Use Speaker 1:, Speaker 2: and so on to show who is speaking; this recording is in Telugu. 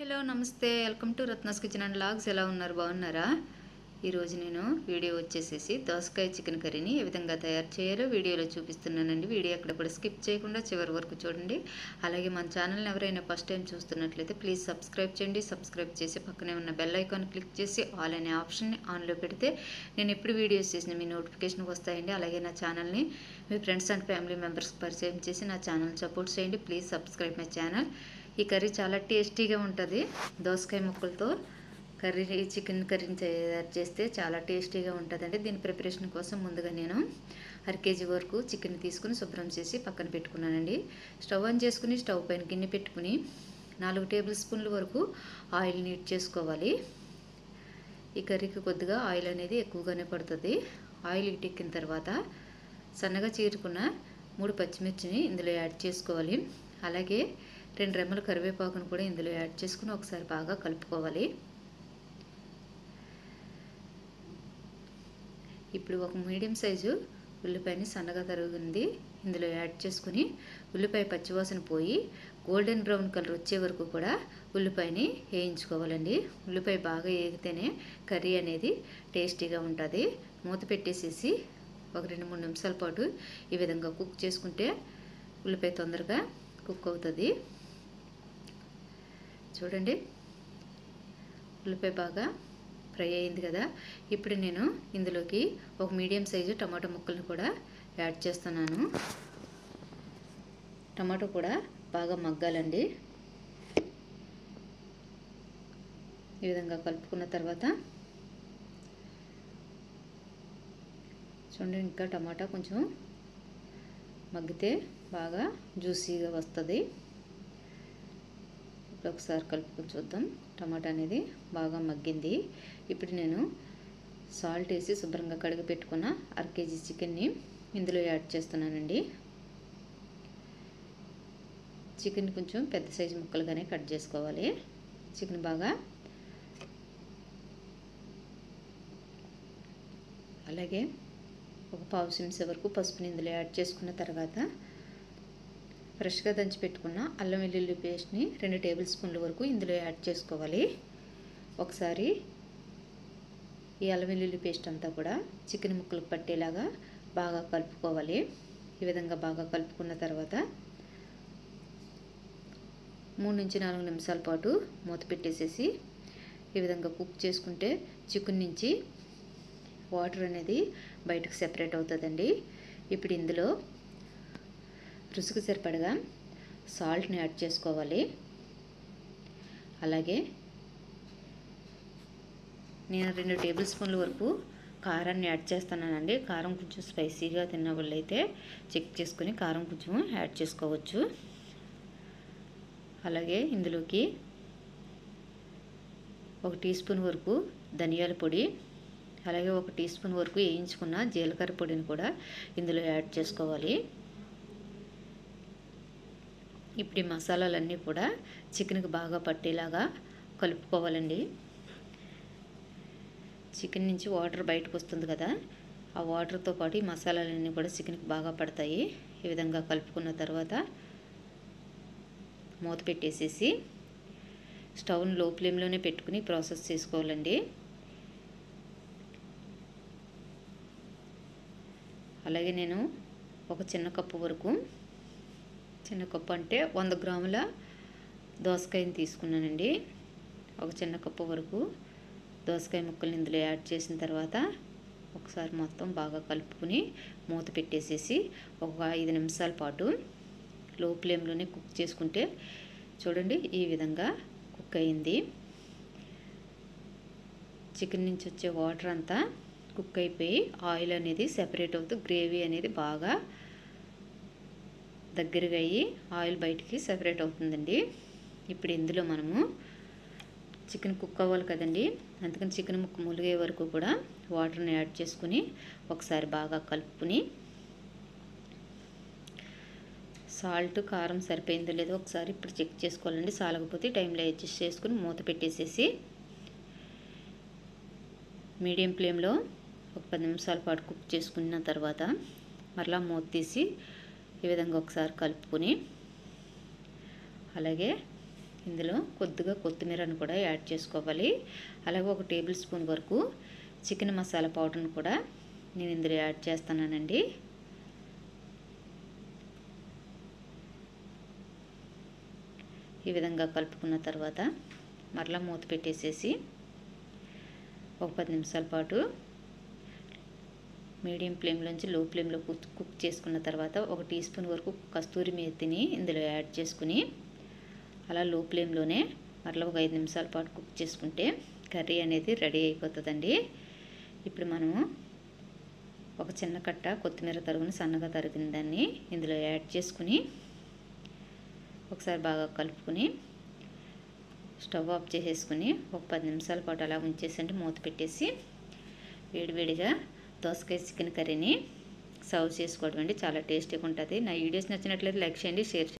Speaker 1: hello namaste welcome to Ratna's kitchen and vlogs ఎలా ఉన్నారు బాగున్నారా ఈరోజు నేను వీడియో వచ్చేసేసి దోసకాయ చికెన్ కర్రీని ఏ విధంగా తయారు చేయాలో వీడియోలో చూపిస్తున్నానండి వీడియో అక్కడ కూడా స్కిప్ చేయకుండా చివరి వరకు చూడండి అలాగే మన ఛానల్ని ఎవరైనా ఫస్ట్ టైం చూస్తున్నట్లయితే ప్లీజ్ సబ్స్క్రైబ్ చేయండి సబ్స్క్రైబ్ చేసి పక్కనే ఉన్న బెల్ ఐకాన్ క్లిక్ చేసి ఆల్ అనే ఆప్షన్ని ఆన్లో పెడితే నేను ఎప్పుడు వీడియోస్ చేసిన మీ నోటిఫికేషన్ వస్తాయండి అలాగే నా ఛానల్ని మీ ఫ్రెండ్స్ అండ్ ఫ్యామిలీ మెంబర్స్కి పరిచయం చేసి నా ఛానల్ సపోర్ట్ చేయండి ప్లీజ్ సబ్స్క్రైబ్ మై ఛానల్ ఈ కర్రీ చాలా టేస్టీగా ఉంటుంది దోసకాయ ముక్కలతో కర్రీ చికెన్ కర్రీని తయారు చేస్తే చాలా టేస్టీగా ఉంటుందండి దీని ప్రిపరేషన్ కోసం ముందుగా నేను అర కేజీ వరకు చికెన్ తీసుకుని శుభ్రం చేసి పక్కన పెట్టుకున్నానండి స్టవ్ ఆన్ చేసుకుని స్టవ్ పైన గిన్నె పెట్టుకుని నాలుగు టేబుల్ స్పూన్ల వరకు ఆయిల్ నీట్ చేసుకోవాలి ఈ కర్రీకి కొద్దిగా ఆయిల్ అనేది ఎక్కువగానే పడుతుంది ఆయిల్ ఇటెక్కిన తర్వాత సన్నగా చీరుకున్న మూడు పచ్చిమిర్చిని ఇందులో యాడ్ చేసుకోవాలి అలాగే రెండు రెమ్మల కరివేపాకును కూడా ఇందులో యాడ్ చేసుకుని ఒకసారి బాగా కలుపుకోవాలి ఇప్పుడు ఒక మీడియం సైజు ఉల్లిపాయని సన్నగా తరుగుంది ఇందులో యాడ్ చేసుకుని ఉల్లిపాయ పచ్చివాసన పోయి గోల్డెన్ బ్రౌన్ కలర్ వచ్చే వరకు కూడా ఉల్లిపాయని వేయించుకోవాలండి ఉల్లిపాయ బాగా వేగితేనే కర్రీ అనేది టేస్టీగా ఉంటుంది మూత పెట్టేసేసి ఒక రెండు మూడు నిమిషాల పాటు ఈ విధంగా కుక్ చేసుకుంటే ఉల్లిపాయ తొందరగా కుక్ అవుతుంది చూడండి ఉల్లిపాయ బాగా ఫ్రై అయింది కదా ఇప్పుడు నేను ఇందులోకి ఒక మీడియం సైజు టమాటో ముక్కలను కూడా యాడ్ చేస్తున్నాను టమాటో కూడా బాగా మగ్గాలండి ఈ విధంగా కలుపుకున్న తర్వాత చూడండి ఇంకా టమాటా కొంచెం మగ్గితే బాగా జ్యూసీగా వస్తుంది ఇప్పుడు ఒకసారి కలుపుకొని చూద్దాం టమాటా అనేది బాగా మగ్గింది ఇప్పుడు నేను సాల్ట్ వేసి శుభ్రంగా కడిగి పెట్టుకున్న అర కేజీ చికెన్ని ఇందులో యాడ్ చేస్తున్నానండి చికెన్ కొంచెం పెద్ద సైజు ముక్కలుగానే కట్ చేసుకోవాలి చికెన్ బాగా అలాగే ఒక పావు చెంచా వరకు పసుపుని ఇందులో యాడ్ చేసుకున్న తర్వాత ఫ్రెష్గా దంచి పెట్టుకున్న అల్లం వెల్లుల్లి పేస్ట్ని రెండు టేబుల్ స్పూన్ల వరకు ఇందులో యాడ్ చేసుకోవాలి ఒకసారి ఈ అల్లం వెల్లుల్లి పేస్ట్ అంతా కూడా చికెన్ ముక్కలకు పట్టేలాగా బాగా కలుపుకోవాలి ఈ విధంగా బాగా కలుపుకున్న తర్వాత మూడు నుంచి నాలుగు నిమిషాల పాటు మూత పెట్టేసేసి ఈ విధంగా కుక్ చేసుకుంటే చికెన్ నుంచి వాటర్ అనేది బయటకు సెపరేట్ అవుతుందండి ఇప్పుడు ఇందులో రుచికి సరిపడగా సాల్ట్ని యాడ్ చేసుకోవాలి అలాగే నేను రెండు టేబుల్ స్పూన్ల వరకు కారాన్ని యాడ్ చేస్తున్నానండి కారం కొంచెం స్పైసీగా తిన్న వాళ్ళైతే చెక్ చేసుకొని కారం కొంచెం యాడ్ చేసుకోవచ్చు అలాగే ఇందులోకి ఒక టీ స్పూన్ వరకు ధనియాల పొడి అలాగే ఒక టీ స్పూన్ వరకు వేయించుకున్న జీలకర్ర పొడిని కూడా ఇందులో యాడ్ చేసుకోవాలి ఇప్పుడు ఈ మసాలాలన్నీ కూడా చికెన్కి బాగా పట్టేలాగా కలుపుకోవాలండి చికెన్ నుంచి వాటర్ బయటకు వస్తుంది కదా ఆ వాటర్తో పాటు ఈ మసాలాలన్నీ కూడా చికెన్కి బాగా పడతాయి ఈ విధంగా కలుపుకున్న తర్వాత మూత పెట్టేసేసి స్టవ్ని లో ఫ్లేమ్లోనే పెట్టుకుని ప్రాసెస్ చేసుకోవాలండి అలాగే నేను ఒక చిన్న కప్పు వరకు చిన్న కప్పు అంటే వంద గ్రాముల దోసకాయని తీసుకున్నానండి ఒక చిన్న కప్పు వరకు దోసకాయ ముక్కల్ని ఇందులో యాడ్ చేసిన తర్వాత ఒకసారి మొత్తం బాగా కలుపుకుని మూత పెట్టేసేసి ఒక ఐదు నిమిషాల పాటు లో ఫ్లేమ్లోనే కుక్ చేసుకుంటే చూడండి ఈ విధంగా కుక్ అయింది చికెన్ నుంచి వచ్చే వాటర్ అంతా కుక్ అయిపోయి ఆయిల్ అనేది సెపరేట్ అవుతూ గ్రేవీ అనేది బాగా దగ్గరగా అయ్యి ఆయిల్ బయటికి సెపరేట్ అవుతుందండి ఇప్పుడు ఇందులో మనము చికెన్ కుక్ అవ్వాలి కదండి అందుకని చికెన్ ముక్క ములిగే వరకు కూడా వాటర్ని యాడ్ చేసుకుని ఒకసారి బాగా కలుపుకుని సాల్ట్ కారం సరిపోయిందో లేదో ఒకసారి ఇప్పుడు చెక్ చేసుకోవాలండి సాలకపోతే టైంలో అడ్జస్ట్ చేసుకుని మూత పెట్టేసేసి మీడియం ఫ్లేమ్లో ఒక పది నిమిషాల పాటు కుక్ చేసుకున్న తర్వాత మరలా మూత తీసి ఈ విధంగా ఒకసారి కలుపుకొని అలాగే ఇందులో కొద్దిగా కొత్తిమీరను కూడా యాడ్ చేసుకోవాలి అలాగే ఒక టేబుల్ స్పూన్ వరకు చికెన్ మసాలా పౌడర్ను కూడా నేను ఇందులో యాడ్ చేస్తున్నానండి ఈ విధంగా కలుపుకున్న తర్వాత మరలా మూత పెట్టేసేసి ఒక పది నిమిషాల పాటు మీడియం ఫ్లేమ్లోంచి లో ఫ్లేమ్లో కుక్ కుక్ చేసుకున్న తర్వాత ఒక టీ స్పూన్ వరకు కస్తూరి మేతిని ఇందులో యాడ్ చేసుకుని అలా లో ఫ్లేమ్లోనే మరలా ఒక ఐదు నిమిషాల పాటు కుక్ చేసుకుంటే కర్రీ అనేది రెడీ అయిపోతుందండి ఇప్పుడు మనము ఒక చిన్న కట్ట కొత్తిమీర తరుగుని సన్నగా తరిగిన దాన్ని ఇందులో యాడ్ చేసుకుని ఒకసారి బాగా కలుపుకొని స్టవ్ ఆఫ్ చేసేసుకుని ఒక పది నిమిషాల పాటు అలా ఉంచేసండి మూత పెట్టేసి వేడివేడిగా దోసకాయ చికెన్ కర్రీని సర్వ్ చేసుకోవడం అండి చాలా టేస్టీగా ఉంటుంది నా వీడియోస్ నచ్చినట్లయితే లైక్ చేయండి షేర్